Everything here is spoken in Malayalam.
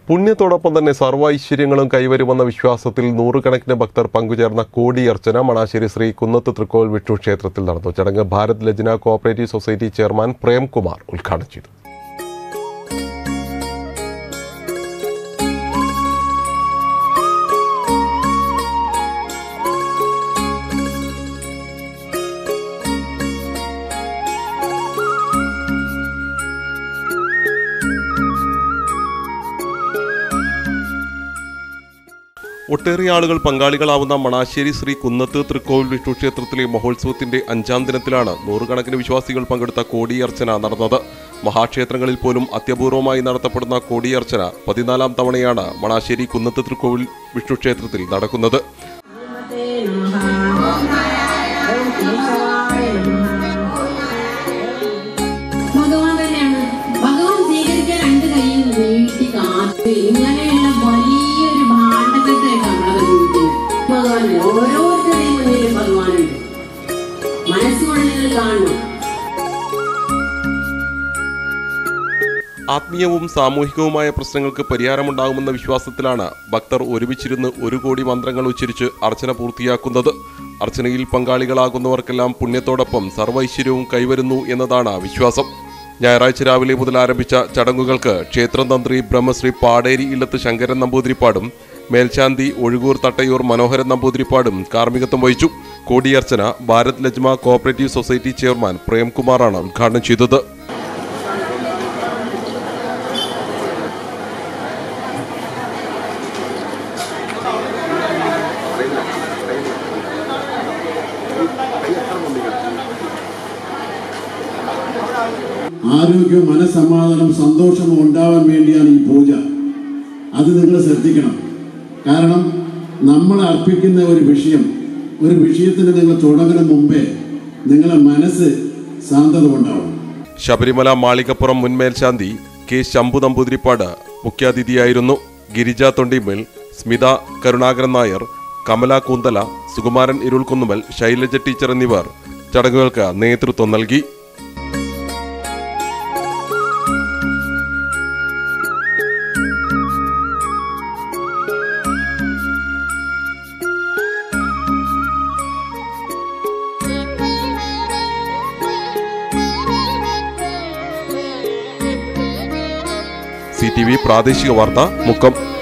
പുണ്യത്തോടൊപ്പം തന്നെ സർവ്വ ഐശ്വര്യങ്ങളും കൈവരുമെന്ന വിശ്വാസത്തിൽ നൂറുകണക്കിന് ഭക്തർ പങ്കുചേർന്ന കോടിയർച്ചന മണാശ്ശേരി ശ്രീ കുന്നത്ത് തൃക്കോൽ വിഷ്ണു ക്ഷേത്രത്തിൽ നടന്നു ചടങ്ങ് Bharat Lajna cooperative society chairman Premkumar ഉദ്ഘാടനം ചെയ്തു ഒട്ടേറെ ആളുകൾ പങ്കാളികളാവുന്ന മണാശ്ശേരി ശ്രീ കുന്നത്ത് തൃക്കോവിൽ വിഷ്ണു ക്ഷേത്രത്തിലെ മഹോത്സവത്തിന്റെ അഞ്ചാം ദിനത്തിലാണ് നൂറുകണക്കിന് വിശ്വാസികൾ പങ്കെടുത്ത കോടിയർച്ചന നടന്നത് മഹാക്ഷേത്രങ്ങളിൽ പോലും അത്യപൂർവമായി നടത്തപ്പെടുന്ന കോടിയർച്ചന പതിനാലാം തവണയാണ് മണാശ്ശേരി കുന്നത്ത് തൃക്കോവിൽ വിഷ്ണു ക്ഷേത്രത്തിൽ നടക്കുന്നത് ഭഗവാൻ തന്നെയാണ് ഭഗവാൻ സ്വീകരിക്കാൻ രണ്ട് കൈയും നീട്ടി കാത്ത് ഇങ്ങനെയുള്ള വലിയൊരു ഭാണ്ഡത്തെയൊക്കെ നമ്മളെ ജീവിക്കുന്നത് ഭഗവാൻ ഓരോരുത്തരുടെയും മുന്നിൽ ഭഗവാനുണ്ട് മനസ്സുകൊണ്ട് നിങ്ങൾ കാണണം ആത്മീയവും സാമൂഹികവുമായ പ്രശ്നങ്ങൾക്ക് പരിഹാരമുണ്ടാകുമെന്ന വിശ്വാസത്തിലാണ് ഭക്തർ ഒരുമിച്ചിരുന്ന് ഒരു കോടി മന്ത്രങ്ങൾ ഉച്ചരിച്ച് അർച്ചന പൂർത്തിയാക്കുന്നത് അർച്ചനയിൽ പങ്കാളികളാകുന്നവർക്കെല്ലാം പുണ്യത്തോടൊപ്പം സർവൈശ്വര്യവും കൈവരുന്നു എന്നതാണ് വിശ്വാസം ഞായറാഴ്ച രാവിലെ മുതൽ ആരംഭിച്ച ചടങ്ങുകൾക്ക് ക്ഷേത്രം തന്ത്രി ബ്രഹ്മശ്രീ പാടേരി ഇല്ലത്ത് ശങ്കരൻ നമ്പൂതിരിപ്പാടും മേൽശാന്തി ഒഴുകൂർ തട്ടയൂർ മനോഹരൻ നമ്പൂതിരിപ്പാടും കാർമ്മികത്വം വഹിച്ചു കോടിയർച്ചന Bharat Lajma cooperative society chairman പ്രേംകുമാറാണ് ഉദ്ഘാടനം ചെയ്തത് ആരോഗ്യവും മനസ്സമാധാനം സന്തോഷവും ഉണ്ടാവാൻ വേണ്ടിയാണ് ഈ പൂജ അത് നിങ്ങൾ ശ്രദ്ധിക്കണം കാരണം നമ്മൾ അർപ്പിക്കുന്ന ഒരു വിഷയം ഒരു വിഷയത്തിന് നിങ്ങൾ തുടങ്ങുന്ന മുമ്പേ നിങ്ങളുടെ മനസ്സ് ശാന്തത ഉണ്ടാവും ശബരിമല മാളികപ്പുറം മുൻ മേൽശാന്തി കെ ശംഭു നമ്പൂതിരിപ്പാട് മുഖ്യാതിഥിയായിരുന്നു ഗിരിജ തൊണ്ടിമേൽ സ്മിത കരുണാകരൻ നായർ കമല കൂന്തല സുകുമാരൻ ഇരുൾക്കുന്നുമൽ ശൈലജ ടീച്ചർ എന്നിവർ ചടങ്ങുകൾക്ക് നേതൃത്വം നൽകി സി ടി വി പ്രാദേശിക വാർത്ത മുക്കം